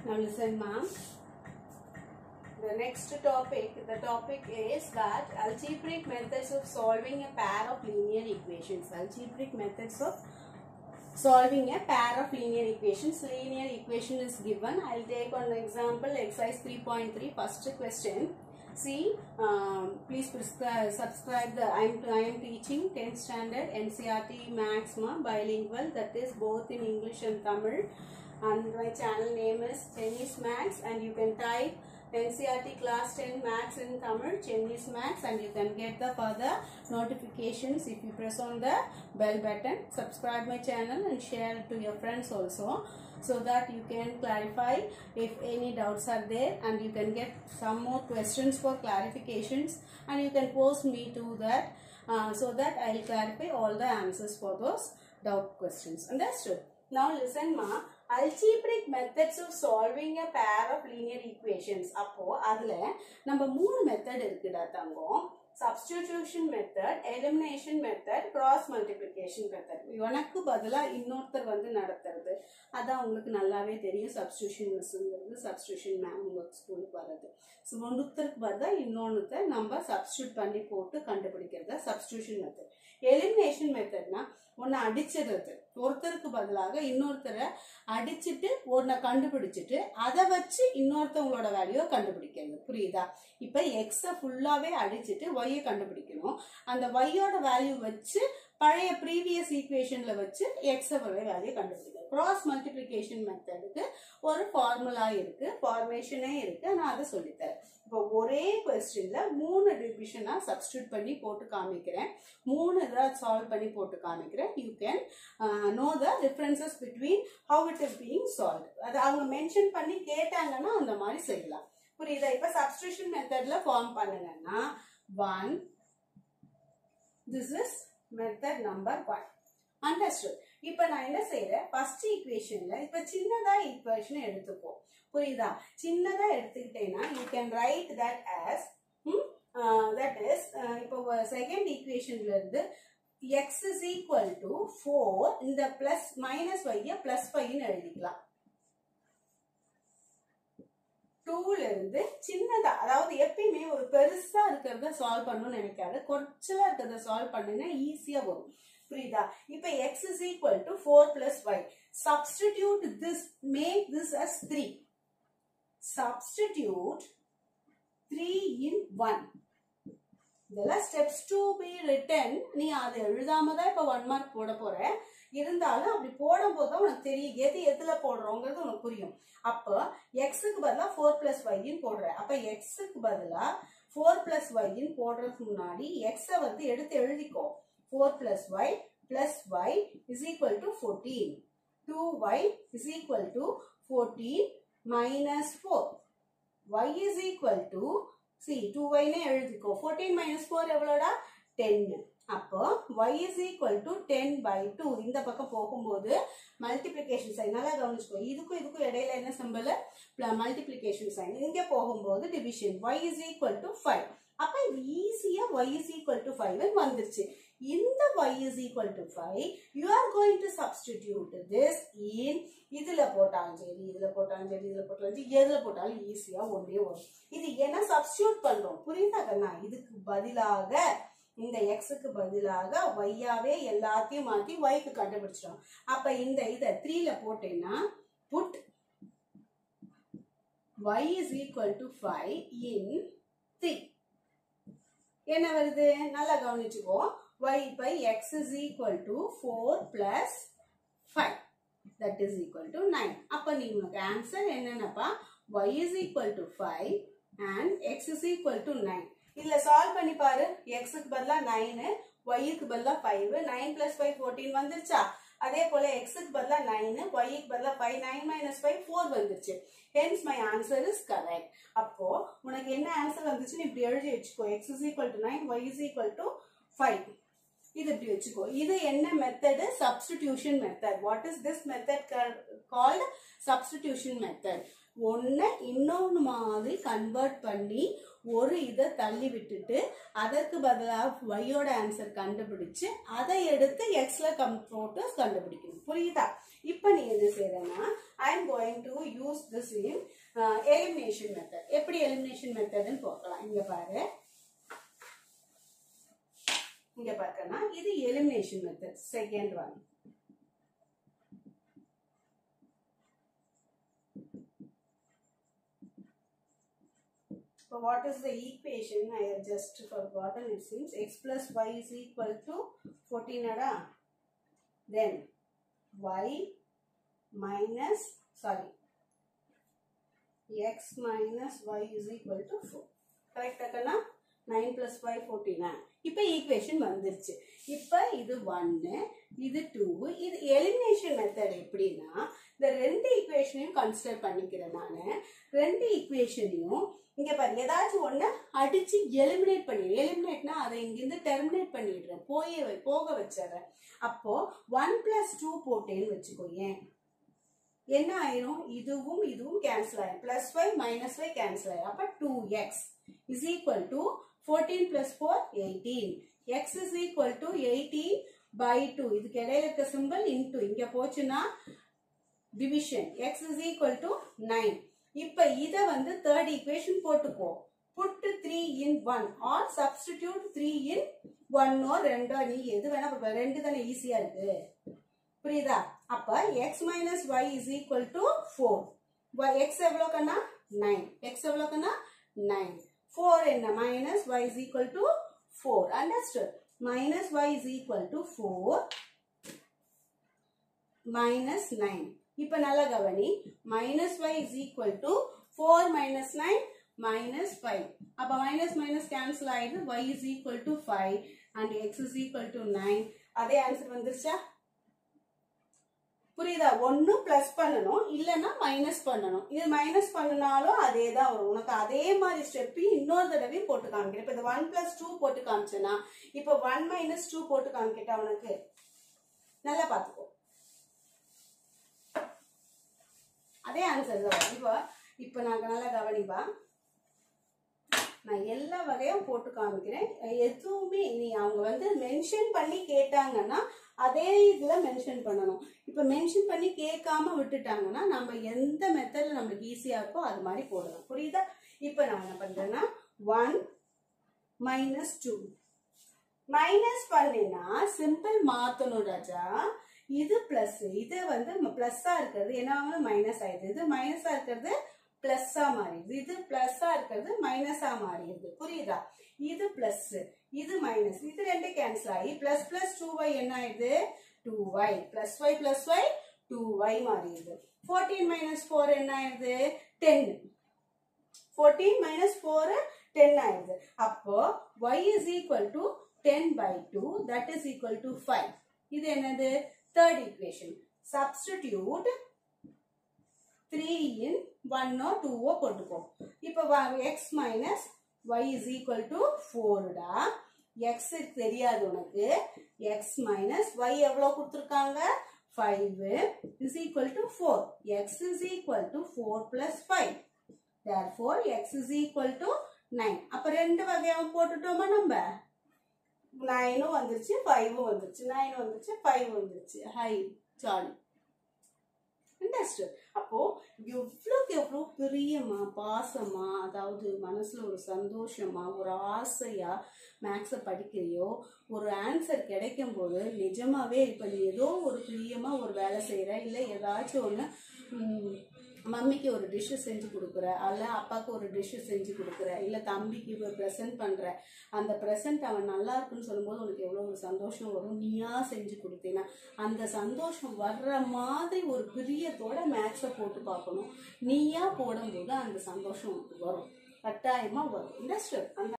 Now listen, ma'am. The next topic, the topic is that algebraic methods of solving a pair of linear equations. Algebraic methods of solving a pair of linear equations. Linear equation is given. I'll take one example, exercise 3.3, first question. See, um, please prescribe, subscribe the, I am, I am teaching 10th standard NCRT Maxima bilingual that is both in English and Tamil and my channel name is Chinese Max and you can type NCRT class 10 Max in Tamil, Chinese Max and you can get the further notifications if you press on the bell button. Subscribe my channel and share it to your friends also so that you can clarify if any doubts are there and you can get some more questions for clarifications and you can post me to that uh, so that I will clarify all the answers for those doubt questions. Understood? Now listen ma. algebraic methods of solving a pair of linear equations அப்போ அதுல நம்ம மூணு method இருக்குடா தங்கம் substitution method elimination method cross multiplication method உனக்கு பதிலாக இன்னொருத்தர் வந்து நடத்துறது அதான் உங்களுக்கு நல்லாவே தெரியும் சப்ஸ்டியூஷன் மிஸ்ங்கிறது சப்ஸ்டியூஷன் மேம் உங்களுக்கு ஸ்கூலுக்கு வர்றது ஸோ ஒன்றுத்தருக்கு பதிலாக இன்னொன்றுத்த நம்ம சப்ஸ்டியூட் பண்ணி போட்டு கண்டுபிடிக்கிறது சப்ஸ்டியூஷன் மெத்தட் எலிமினேஷன் மெத்தட்னா ஒன்று அடிச்சிடுறது ஒருத்தருக்கு பதிலாக இன்னொருத்தரை அடிச்சுட்டு ஒன்றை கண்டுபிடிச்சிட்டு அதை வச்சு இன்னொருத்தவங்களோட வேல்யூவை கண்டுபிடிக்கிறது புரியுதா இப்போ எக்ஸை ஃபுல்லாகவே அடிச்சுட்டு ஒய்யை கண்டுபிடிக்கணும் அந்த ஒய்யோட வேல்யூ வச்சு பழைய ப்ரீவியஸ் ஈக்குவேஷன்ல வச்சு எக்ஸோட வேல்யூ கண்டுபிடிக்கணும் கிராஸ் மல்டிப்ளிகேஷன் மெத்தடுக்கு ஒரு ஃபார்முலா இருக்கு ஃபார்மேஷனே இருக்கு நான் அதை சொல்லித்தரேன் இப்போ ஒரே கொஸ்டின்ல மூணு டிவிஷனா சப்ஸ்டியூட் பண்ணி போட்டு காமிக்கிறேன் மூணு இதாக சால்வ் பண்ணி போட்டு காமிக்கிறேன் you can know the differences between how it is being solve அது அவங்க மென்ஷன் பண்ணி கேட்டாங்கன்னா அந்த மாதிரி செய்யலாம் புரியுதா இப்போ சப்ஸ்டியூஷன் மெத்தட்ல ஃபார்ம் பண்ணுங்கன்னா one this is method number one understood இப்போ நான் என்ன செய்யறேன் ஃபர்ஸ்ட் ஈக்குவேஷன்ல இப்போ சின்னதா ஈக்குவேஷன் எடுத்துக்கோ புரியுதா சின்னதா எடுத்துக்கிட்டேன்னா you can write that as that is இப்போ செகண்ட் ஈக்குவேஷன்ல இருந்து X is equal to four இந்த பிளஸ் மைனஸ் ஒய்ய பிளஸ் ஃபைவ்னு எழுதிக்கலாம் டூல இருந்து சின்னதா அதாவது எப்பயுமே ஒரு பெருசா இருக்கிறத சால்வ் பண்ணணும்னு நினைக்காது கொஞ்சலா இருக்கிறத சால்வ் பண்ணுங்க ஈஸியா வரும் புரியுதா இப்ப X is equal to four plus Y substitute this make this as three substitute three in one இதெல்லாம் ஸ்டெப்ஸ் டு பி ரிட்டன் நீ அதை எழுதாம தான் இப்போ ஒன் மார்க் போட போற இருந்தாலும் அப்படி போடும்போது தான் உனக்கு தெரியும் எது எதுல போடுறோங்கிறது உனக்கு புரியும் அப்போ எக்ஸுக்கு பதிலாக ஃபோர் பிளஸ் ஒய்ன்னு போடுற அப்போ எக்ஸுக்கு பதிலாக ஃபோர் பிளஸ் ஒய்ன்னு போடுறதுக்கு முன்னாடி எக்ஸை வந்து எடுத்து எழுதிக்கோ four plus Y plus Y is equal to fourteen two Y is equal to fourteen minus four Y is equal to see two ஒய்னே எழுதிக்கோ ஃபோர்டீன் மைனஸ் ஃபோர் எவ்வளோடா டென்னு அப்போ Y is equal to ten by two இந்த பக்கம் போகும்போது multiplication sign நல்லா கவனிச்சுக்கோ இதுக்கும் இதுக்கும் இடையில என்ன சிம்பிள் மல்டிப்ளிகேஷன் சைன் இங்கே போகும்போது division Y is equal to five அப்போ இது ஈஸியாக Y is equal to five வந்துருச்சு இந்த Y is equal to five you are going to substitute this in இதுல போட்டாலும் சரி இதுல போட்டாலும் சரி இதுல போட்டாலும் சரி எதுல போட்டாலும் ஈஸியா ஒன்றே வரும் இது என்ன சப்ஸ்டியூட் பண்றோம் புரியுதா கண்ணா இதுக்கு பதிலாக இந்த எக்ஸுக்கு பதிலாக ஒய்யாவே எல்லாத்தையும் மாத்தி ஒய்க்கு கண்டுபிடிச்சிடும் அப்ப இந்த இதை த்ரீல போட்டேன்னா put Y is equal to five in three என்ன வருது நல்லா கவனிச்சுக்கோ y by x is equal to 4 plus 5 that is equal to 9 அப்ப நீ உனக்கு ஆன்சர் என்னன்னப்பா y is equal to 5 and x is equal to 9 இதுல சால்வ் பண்ணி பாரு x க்கு பதிலா 9 y க்கு பதிலா 5 9 plus 5 14 வந்துருச்சா அதே போல x க்கு பதிலா 9 y க்கு பதிலா 5 9 minus 5 4 வந்துருச்சு hence my answer is correct அப்போ உனக்கு என்ன ஆன்சர் வந்துச்சுன்னு இப்படி எழுதி வச்சுக்கோ x is equal to 9 y is equal to 5 இது இப்படி வச்சுக்கோ இது என்ன method substitution method what is this method called substitution method ஒன்றை இன்னொன்று மாதிரி கன்வெர்ட் பண்ணி ஒரு இதை தள்ளி விட்டுட்டு அதற்கு பதிலாக ஒய்யோட ஆன்சர் கண்டுபிடிச்சு அதை எடுத்து எக்ஸ்ல கம் போட்டு கண்டுபிடிக்கணும் புரியுதா இப்போ நீ என்ன செய்யறன்னா I am going to use this in elimination method எப்படி எலிமினேஷன் மெத்தட்னு பார்க்கலாம் இங்க பாரு இங்க பார்க்கனா இது elimination method second one So what is the equation? I have just forgotten it seems. x plus y is equal to 14 ada. Then y minus, sorry, x minus y is equal to 4. Correct அக்கண்ணா? 9 plus y 14 இப்போ equation வந்துருச்சு இப்போ இது ஒன்னு இது two இது elimination method எப்படின்னா இந்த ரெண்டு ஈக்குவேஷனையும் கன்சிடர் பண்ணிக்கிறேன் நான் ரெண்டு ஈக்குவேஷனையும் இங்க பாரு ஏதாச்சும் ஒண்ணு அடிச்சு எலிமினேட் பண்ணிடுறேன் எலிமினேட்னா அதை இங்கிருந்து டெர்மினேட் பண்ணிடுறேன் போயே வை- போக வச்சிடுறேன் அப்போ ஒன் பிளஸ் டூ போட்டேன்னு வச்சுக்கோ ஏன் என்ன ஆயிரும் இதுவும் இதுவும் கேன்சல் ஆயிரும் plus five minus five cancel ஆயிரும் அப்ப two X is equal to fourteen plus four eighteen X is equal to eighteen by two இதுக்கு இடையில இருக்க சிம்பிள் இன்டூ இங்க போச்சுன்னா division X is equal to nine இப்ப இத வந்து தேர்ட் ஈக்குவேஷன் போட்டுக்கோ put three in one or substitute three in ஒன்னோ ரெண்டோ நீ எது வேணா இப்ப ரெண்டு தானே ஈஸியா இருக்கு புரியுதா அப்ப X minus Y is equal to four X எவ்வளோக்கன்னா நைன் எக்ஸ் எவ்வளோக்கன்னா நைன் ஃபோர் என்ன minus Y is equal to four understood minus Y is equal to four minus nine இப்ப நல்லா கவனி minus Y is equal to four minus nine minus five அப்ப minus minus cancel ஆயிடுது Y is equal to five and X is equal to nine அதே answer வந்துருச்சா புரியுதா ஒன்னு plus பண்ணணும் இல்லைன்னா மைனஸ் பண்ணணும் இது மைனஸ் பண்ணினாலும் அதே தான் வரும் உனக்கு அதே மாதிரி ஸ்டெப் இன்னொரு தடவையும் போட்டு காமிக்கிறேன் இப்போ இது ஒன் பிளஸ் டூ போட்டு காமிச்சேன்னா இப்போ ஒன் மைனஸ் டூ போட்டு காமிக்கிட்டா உனக்கு நல்லா பார்த்துக்கோ அதே ஆன்சர் தான் இப்போ இப்போ நாங்கள் நல்லா கவனிப்பா நான் எல்லா வகையும் போட்டு காமிக்கிறேன் எதுவுமே நீ அவங்க வந்து மென்ஷன் பண்ணி கேட்டாங்கன்னா அதே இதில் மென்ஷன் பண்ணணும் இப்போ மென்ஷன் பண்ணி கேட்காம விட்டுட்டாங்கன்னா நம்ம எந்த மெத்தடில் நம்மளுக்கு ஈஸியாக இருக்கோ அது மாதிரி போடலாம் புரியுதா இப்போ நான் என்ன பண்ணுறேன்னா ஒன் மைனஸ் டூ மைனஸ் பண்ணினா சிம்பிள் மாற்றணும் ராஜா இது பிளஸ் இது வந்து பிளஸ்ஸா இருக்கிறது என்ன மைனஸ் ஆயிடுது இது மைனஸா இருக்கிறது பிளஸ்ஸா மாறிடுது இது பிளஸ்ஸா இருக்கிறது மைனஸா மாறிடுது புரியுதா இது பிளஸ் இது மைனஸ் இது ரெண்டு கேன்சல் ஆகி பிளஸ் பிளஸ் டூ ஒய் என்ன ஆயிடுது two Y plus Y plus Y two Y மாறிடுது ஃபோர்டீன் மைனஸ் ஃபோர் என்ன ஆயிடுது ten fourteen minus four ten ஆயிடுது அப்போ Y is equal to ten by two that is equal to five இது என்னது third equation substitute three in ஒன்னோ டூவோ போட்டுக்கோ இப்போ X minus Y is equal to ஃபோர்டா எக்ஸ் தெரியாது உனக்கு எக்ஸ் மைனஸ் ஒய் எவ்வளோ கொடுத்துருக்காங்க five is equal to four X is equal to four plus five therefore X is equal to nine அப்போ ரெண்டு வகையாகவும் போட்டுட்டோமா நம்ம நைனும் வந்துருச்சு ஃபைவும் வந்துருச்சு நைன் வந்துருச்சு ஃபைவ் வந்துருச்சு ஹை ஜாலி இன்ட்ரெஸ்ட் அப்போ எவ்வளோக்கு எவ்வளோ பிரியமா பாசமா அதாவது மனசுல ஒரு சந்தோஷமா ஒரு ஆசையா மேக்ஸை படிக்கிறியோ ஒரு ஆன்சர் கிடைக்கும் போது நிஜமாவே இப்போ நீ ஏதோ ஒரு பிரியமா ஒரு வேலை செய்யற இல்லை ஏதாச்சும் ஒன்று மம்மிக்கு ஒரு டிஷ்ஷு செஞ்சு கொடுக்குற அல்ல அப்பாவுக்கு ஒரு டிஷ்ஷு செஞ்சு கொடுக்குற இல்லை தம்பிக்கு ஒரு ப்ரெசென்ட் பண்ணுற அந்த ப்ரெசென்ட் அவன் நல்லா இருக்குன்னு சொல்லும்போது உனக்கு எவ்வளோ ஒரு சந்தோஷம் வரும் நீயா செஞ்சு கொடுத்தீங்கன்னா அந்த சந்தோஷம் வர்ற மாதிரி ஒரு பிரியத்தோட மேக்ஸை போட்டு பார்க்கணும் நீயா போடும்போது அந்த சந்தோஷம் உனக்கு வரும் கட்டாயமாக வரும் இண்டஸ்ட்ரியல் அந்த